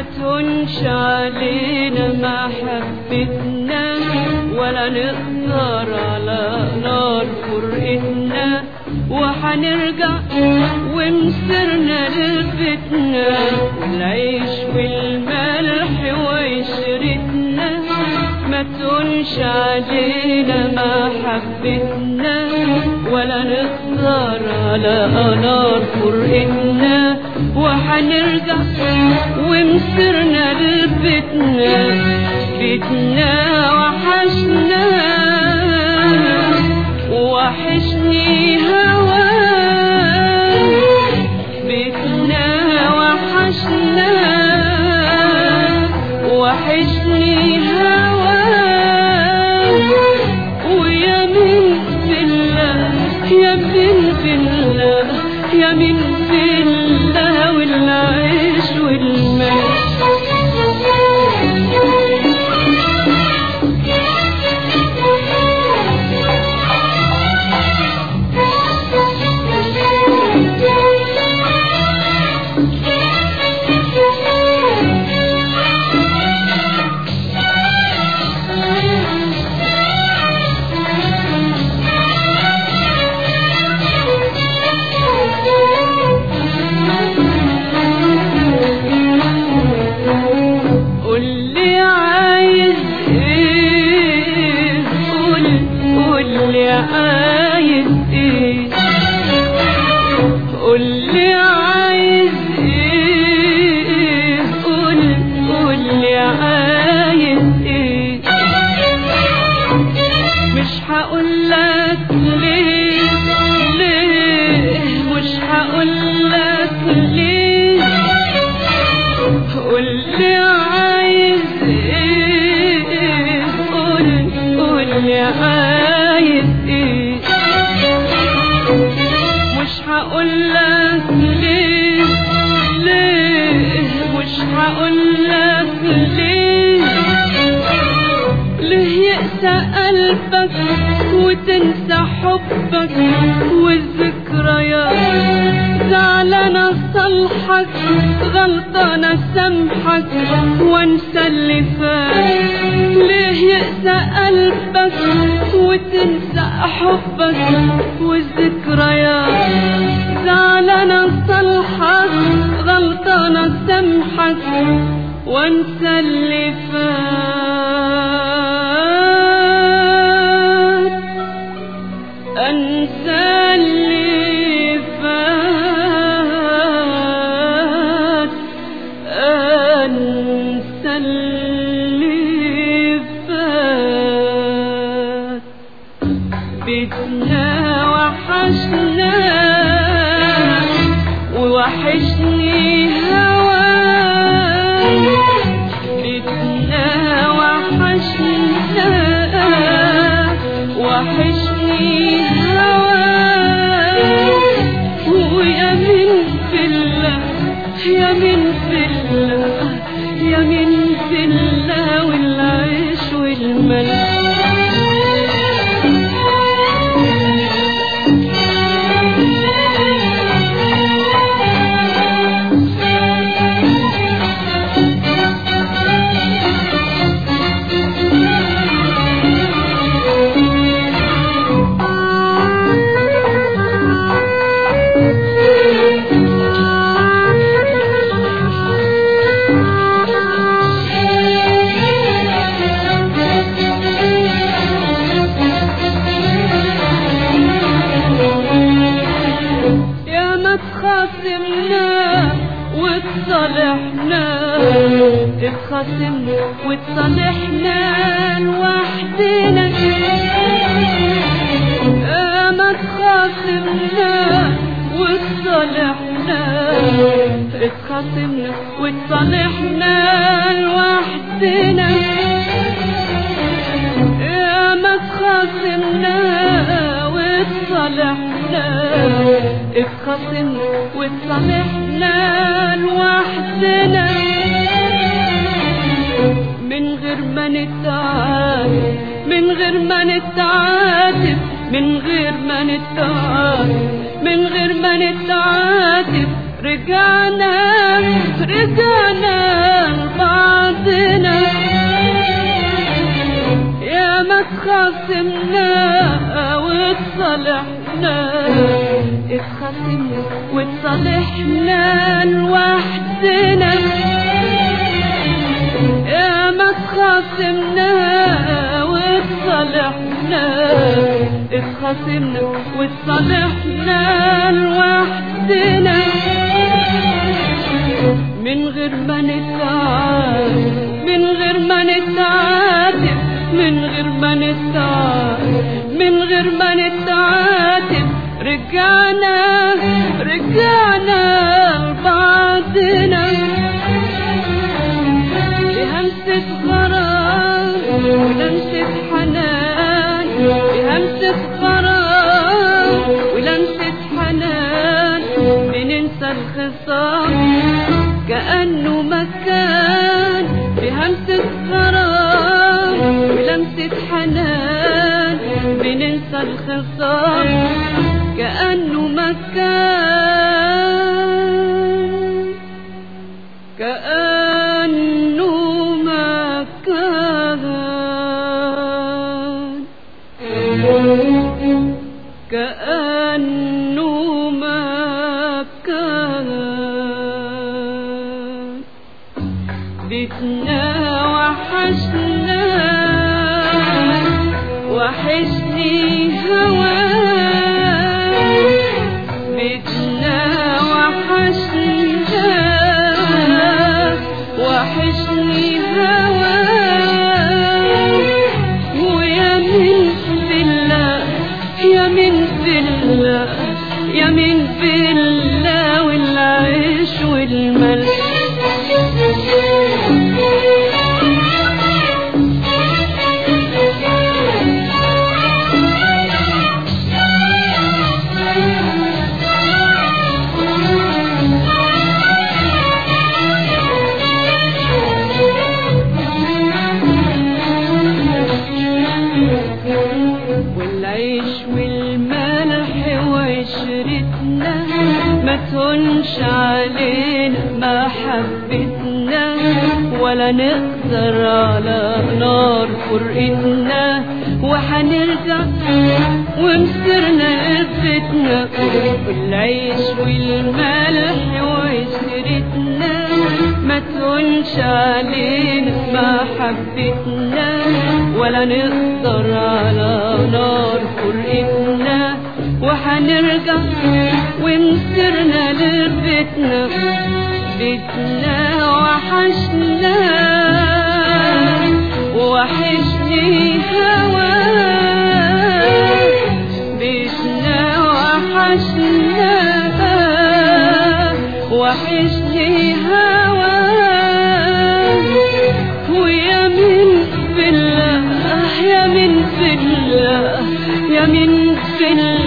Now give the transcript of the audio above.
ما تهونش علينا محبتنا ولا نقدر على نار فرقتنا وحنرجع ومسرنا للفتنة العيش والملح وعشرتنا ما تهونش علينا محبتنا ولا نقدر على نار فرقتنا وحنرجع ومسرنا للفتنة بيتنا وحشنا وحشني هواك بيتنا وحشنا وحشني هواك ويا من في الله يا من في الله يا من في الله والعيش والمال قولي عايز ايه قول قولي عايز ايه قولي عايز ايه قول قولي عايز ايه مش هقولك ليه ليه مش هقولك ليه قولي عايز ايه قول قولي عايز ايه مش هقولك ليه ليه مش هقولك ليه ليه يقسى قلبك وتنسى حبك والذكريات زعلانة صالحك غلطانة سامحك وانسى اللي فات ليه يقسى قلبك وتنسى حبك والذكريات زعلانة صالحك غلطانة سامحك وانسى اللي فات انسى اللي فات انسى اللي فات بيتنا وحشنا ووحشني هواك بيتنا وحشنا وحشني هواك ويا من في الله يا من في الله يا من في الله والعيش يا ما تخاصمنا وتصالحنا اتخاصمنا وتصالحنا لوحدنا يا ما تخاصمنا وتصالحنا اتخاصمنا وتصالحنا لوحدنا يا ما تخاصمنا وتصالحنا اتخاصمنا وتصالحنا لوحدنا من غير ما نتعاتب من غير ما نتعاتب من غير ما نتعاتب من غير ما نتعاتب رجعنا رجعنا اتخاصمنا واتصالحنا اتخاصمنا واتصالحنا لوحدنا يا ما اتخاصمنا واتصالحنا اتخاصمنا واتصالحنا لوحدنا من غير ما نتعاتب من غير ما نتعاتب من غير ما نتعاتب من غير ما نتعاتب رجعنا رجعنا بعدنا بهمسة غرام ولمسة حنان بهمسة غرام ولمسة حنان بننسى الخصام كأنه مكان بهمسة غرام ولمسة حنان بننسى الخصام كأنه مكان كأنه مكان كأنه مكان بيتنا وحشنا وحشني هواك بيتنا وحشنا وحشني هواك ويا من بالله يا من بالله يا من بالله والعيش والملح والعيش والملح وعشرتنا ما تهونش علينا محبتنا ولا نقدر على نار فرقتنا وحنرجع ومسرنا لفتنا والعيش والملح وعشرتنا ما تهونش علينا محبتنا ولا نقدر على نار فرقتنا وحنرجع ومسرنا لبيتنا بيتنا وحشنا وحشني هواك بيتنا وحشنا وحشني هواك ويا من بالله يا من بالله يا من بالله